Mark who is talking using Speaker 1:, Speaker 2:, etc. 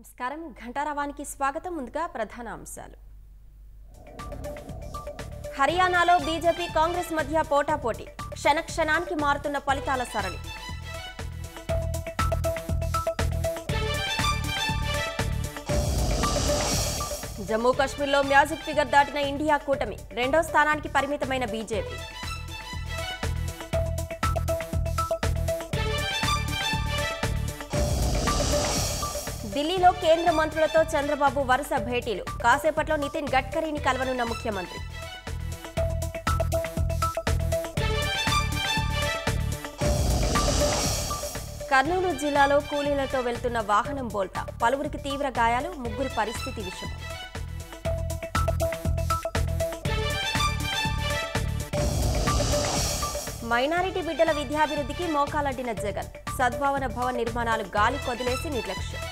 Speaker 1: నమస్కారం ఘంటారావానికి స్వాగతం ముందుగా ప్రధాన అంశాలు హర్యానాలో బీజేపీ కాంగ్రెస్ మధ్య పోటాపోటీ క్షణక్షణానికి మారుతున్న ఫలితాల సరళి జమ్మూ కాశ్మీర్లో మ్యాజిక్ ఫిగర్ దాటిన ఇండియా కూటమి రెండో స్థానానికి పరిమితమైన బీజేపీ ఢిల్లీలో కేంద్ర మంత్రులతో చంద్రబాబు వరుస భేటీలు కాసేపట్లో నితిన్ గడ్కరీని కలవనున్న ముఖ్యమంత్రి కర్నూలు జిల్లాలో కూలీలతో వెళ్తున్న వాహనం బోల్తా పలువురికి తీవ్ర గాయాలు ముగ్గురి పరిస్థితి విషమం మైనారిటీ బిడ్డల విద్యాభివృద్ధికి మోకాలడ్డిన జగన్ సద్భావన భవన్ నిర్మాణాలు గాలి కొదిలేసి నిర్లక్ష్యం